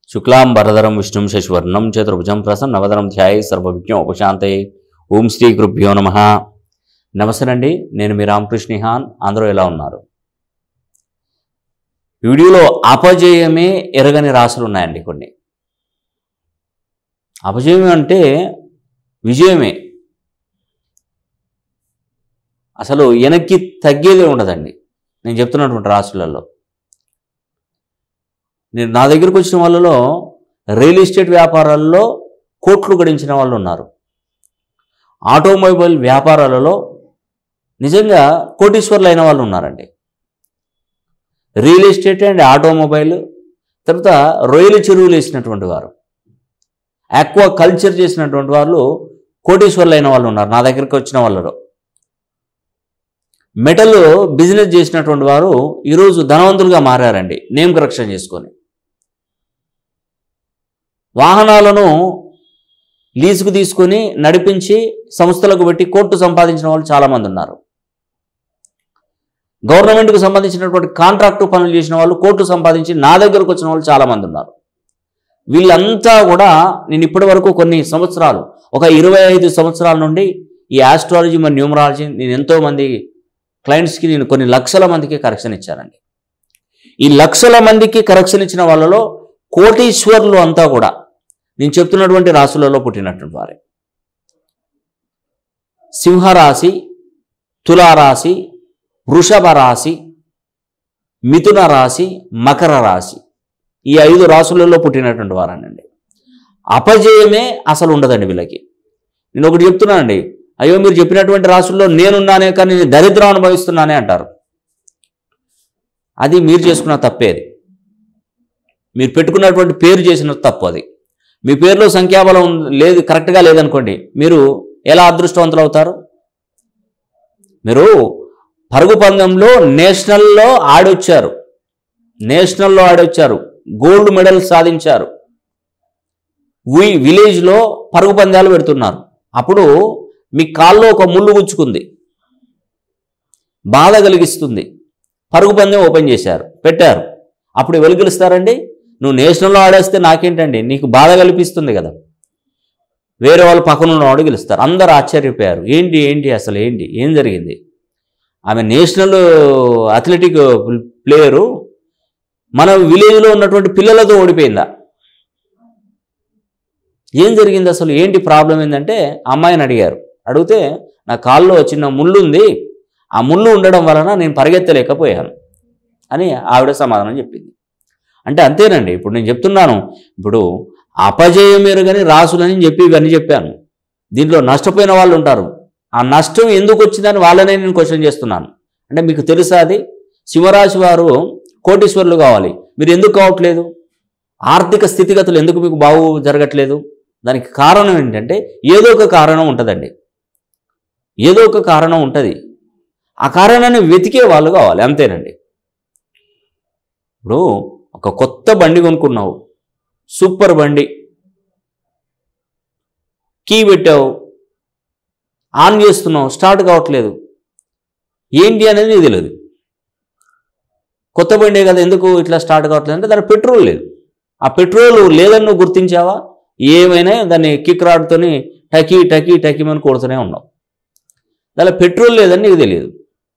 శుక్లాం వరదరం విష్ణుం శశివర్ణం చతుర్భుజం ప్రసన్నవదనం ధ్యాయ సర్వవిజ్ఞ ఉపశాంతే ఓం శ్రీ గురుభ్యో నమ నమస్తేనండి నేను మీ రామకృష్ణిహాన్ అందరూ ఎలా ఉన్నారు ఈ వీడియోలో అపజయమే ఎరగని రాసులు ఉన్నాయండి కొన్ని అపజయం అంటే విజయమే అసలు వెనక్కి తగ్గేదే ఉండదండి నేను చెప్తున్నటువంటి రాసులలో నేను నా దగ్గరకు వచ్చిన వాళ్ళలో రియల్ ఎస్టేట్ వ్యాపారాల్లో కోట్లు గడించిన వాళ్ళు ఉన్నారు ఆటోమొబైల్ వ్యాపారాలలో నిజంగా కోటీశ్వర్లు అయిన వాళ్ళు ఉన్నారండి రియల్ ఎస్టేట్ అండ్ ఆటోమొబైల్ తర్వాత రొయ్యల చెరువులు వేసినటువంటి వారు ఆక్వా కల్చర్ చేసినటువంటి వాళ్ళు కోటీశ్వర్లు అయిన వాళ్ళు ఉన్నారు నా దగ్గరికి వచ్చిన వాళ్ళలో మెటల్ బిజినెస్ చేసినటువంటి వారు ఈరోజు ధనవంతులుగా మారారండి నేమ్ కరెక్షన్ చేసుకొని వాహనాలను లీజుకు తీసుకొని నడిపించి సంస్థలకు పెట్టి కోర్టు సంపాదించిన వాళ్ళు చాలామంది ఉన్నారు గవర్నమెంట్కు సంబంధించినటువంటి కాంట్రాక్టు పనులు చేసిన వాళ్ళు కోర్టు సంపాదించి నా దగ్గరకు వచ్చిన వాళ్ళు చాలామంది ఉన్నారు వీళ్ళంతా కూడా నేను ఇప్పటి వరకు కొన్ని సంవత్సరాలు ఒక ఇరవై ఐదు సంవత్సరాల నుండి ఈ ఆస్ట్రాలజీ మరియు న్యూమరాలజీ నేను ఎంతోమంది క్లయింట్స్కి నేను కొన్ని లక్షల మందికి కరెక్షన్ ఇచ్చానండి ఈ లక్షల మందికి కరెక్షన్ ఇచ్చిన వాళ్ళలో కోటీశ్వర్లు అంతా కూడా నేను చెప్తున్నటువంటి రాశులలో పుట్టినటువంటి వారే సింహరాశి తులారాశి వృషభ రాశి మిథున రాశి మకర రాశి ఈ ఐదు రాశులలో పుట్టినటువంటి వారానండి అపజయమే అసలు ఉండదండి వీళ్ళకి నేను ఒకటి చెప్తున్నానండి అయ్యో మీరు చెప్పినటువంటి రాశుల్లో నేనున్నానే కానీ నేను దరిద్రం అనుభవిస్తున్నానే అంటారు అది మీరు చేసుకున్న తప్పేది మీరు పెట్టుకున్నటువంటి పేరు చేసిన తప్పు అది మీ పేరులో సంఖ్యాబలం లేదు కరెక్ట్గా లేదనుకోండి మీరు ఎలా అదృష్టవంతులు అవుతారు మీరు పరుగు పందెంలో నేషనల్లో ఆడొచ్చారు నేషనల్లో ఆడొచ్చారు గోల్డ్ మెడల్ సాధించారు వి విలేజ్లో పరుగు పందాలు పెడుతున్నారు అప్పుడు మీ కాల్లో ఒక ముళ్ళు గుచ్చుకుంది బాధ కలిగిస్తుంది పరుగు పందెం ఓపెన్ చేశారు పెట్టారు అప్పుడు ఎవరు గెలుస్తారండి నువ్వు నేషనల్లో ఆడేస్తే నాకేంటండి నీకు బాధ కల్పిస్తుంది కదా వేరే వాళ్ళు పక్కన ఉన్నవాడు గెలుస్తారు అందరు ఆశ్చర్యపోయారు ఏంటి ఏంటి అసలు ఏంటి ఏం జరిగింది ఆమె నేషనల్ అథ్లెటిక్ ప్లేయరు మన విలేజ్లో ఉన్నటువంటి పిల్లలతో ఓడిపోయిందా ఏం జరిగింది అసలు ఏంటి ప్రాబ్లం ఏంటంటే అమ్మాయిని అడిగారు అడిగితే నా కాల్లో చిన్న ముళ్ళు ఉంది ఆ ముళ్ళు ఉండడం వలన నేను పరిగెత్తలేకపోయాను అని ఆవిడ సమాధానం చెప్పింది అంటే అంతేనండి ఇప్పుడు నేను చెప్తున్నాను ఇప్పుడు అపజయం ఎరుగని రాసులని చెప్పి ఇవన్నీ చెప్పాను దీంట్లో నష్టపోయిన వాళ్ళు ఉంటారు ఆ నష్టం ఎందుకు వచ్చిందని వాళ్ళనే నేను క్వశ్చన్ చేస్తున్నాను అంటే మీకు తెలుసా అది శివరాశి వారు కోటీశ్వరులు కావాలి మీరు ఎందుకు కావట్లేదు ఆర్థిక స్థితిగతులు ఎందుకు మీకు బాగు జరగట్లేదు దానికి కారణం ఏంటంటే ఏదో ఒక కారణం ఉంటుందండి ఏదో ఒక కారణం ఉంటుంది ఆ కారణాన్ని వెతికే వాళ్ళు కావాలి అంతేనండి ఇప్పుడు ఒక కొత్త బండి కొనుక్కున్నావు సూపర్ బండి కీ పెట్టావు ఆన్ చేస్తున్నావు స్టార్ట్ కావట్లేదు ఏంటి అనేది నీకు తెలియదు కొత్త బండే కదా ఎందుకు ఇట్లా స్టార్ట్ కావట్లేదు అంటే దాని పెట్రోల్ లేదు ఆ పెట్రోల్ లేదని నువ్వు గుర్తించావా ఏమైనా దాన్ని కిక్ రాడ్తోని టకీ టకీ టకీ అని కొడుతూనే ఉన్నావు దానిలో పెట్రోల్ లేదని నీకు తెలియదు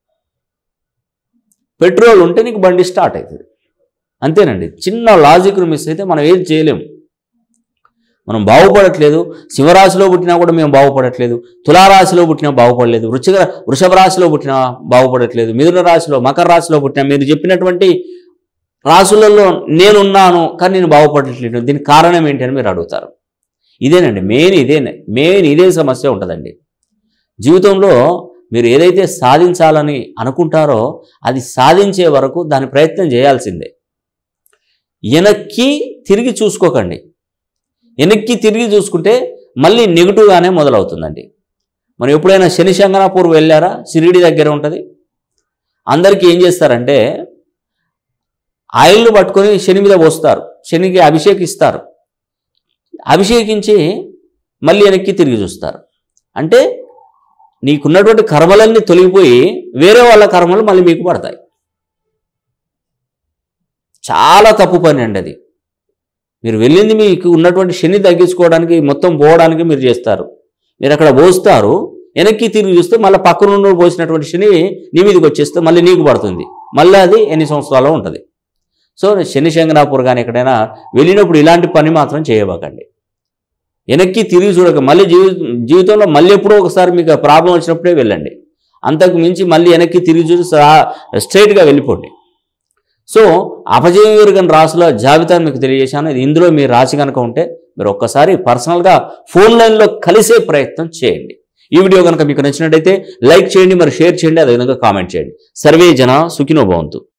పెట్రోల్ ఉంటే నీకు బండి స్టార్ట్ అవుతుంది అంతేనండి చిన్న లాజిక్ను మిస్ అయితే మనం ఏది చేయలేము మనం బాగుపడట్లేదు శివరాశిలో పుట్టినా కూడా మేము బాగుపడట్లేదు తులారాశిలో పుట్టినా బాగుపడలేదు వృషభ వృషభ రాశిలో పుట్టినా బాగుపడట్లేదు మిథున రాశిలో మకర రాశిలో పుట్టినా మీరు చెప్పినటువంటి రాశులలో నేనున్నాను కానీ నేను బాగుపడట్లేదు దీనికి కారణం ఏంటి అని మీరు అడుగుతారు ఇదేనండి మెయిన్ ఇదే మెయిన్ ఇదే సమస్య ఉంటుందండి జీవితంలో మీరు ఏదైతే సాధించాలని అనుకుంటారో అది సాధించే వరకు దాని ప్రయత్నం చేయాల్సిందే వెనక్కి తిరిగి చూసుకోకండి వెనక్కి తిరిగి చూసుకుంటే మళ్ళీ నెగిటివ్గానే మొదలవుతుందండి మనం ఎప్పుడైనా శని శంగనాపూర్ వెళ్ళారా షిరిడి దగ్గర ఉంటుంది అందరికీ ఏం చేస్తారంటే ఆయిల్ను పట్టుకొని శని మీద పోస్తారు శనికి అభిషేకిస్తారు అభిషేకించి మళ్ళీ వెనక్కి తిరిగి చూస్తారు అంటే నీకున్నటువంటి కర్మలన్నీ తొలగిపోయి వేరే వాళ్ళ కర్మలు మళ్ళీ మీకు పడతాయి చాలా తప్పు పని అండి అది మీరు వెళ్ళింది మీకు ఉన్నటువంటి శని తగ్గించుకోవడానికి మొత్తం పోవడానికి మీరు చేస్తారు మీరు అక్కడ పోస్తారు వెనక్కి తిరిగి చూస్తే మళ్ళీ పక్కన ఉన్న పోసినటువంటి శని నీ మీదకి వచ్చేస్తే మళ్ళీ నీకు పడుతుంది మళ్ళీ అది ఎన్ని సంవత్సరాలు ఉంటుంది సో శని శంగనాపూర్ కానీ ఎక్కడైనా వెళ్ళినప్పుడు ఇలాంటి పని మాత్రం చేయబాకండి వెనక్కి తిరిగి చూడక మళ్ళీ జీవి జీవితంలో మళ్ళీ ఎప్పుడో ఒకసారి మీకు ప్రాబ్లం వచ్చినప్పుడే వెళ్ళండి అంతకు మించి మళ్ళీ వెనక్కి తిరిగి చూసి స్ట్రైట్గా వెళ్ళిపోండి సో అపజయం ఎరుగని రాసుల జాబితాను మీకు తెలియజేశాను ఇది ఇందులో మీ రాశి కనుక ఉంటే మీరు ఒక్కసారి పర్సనల్గా ఫోన్ లైన్లో కలిసే ప్రయత్నం చేయండి ఈ వీడియో కనుక మీకు నచ్చినట్టయితే లైక్ చేయండి మరి షేర్ చేయండి అదేవిధంగా కామెంట్ చేయండి సర్వే జన సుఖినో భవంతు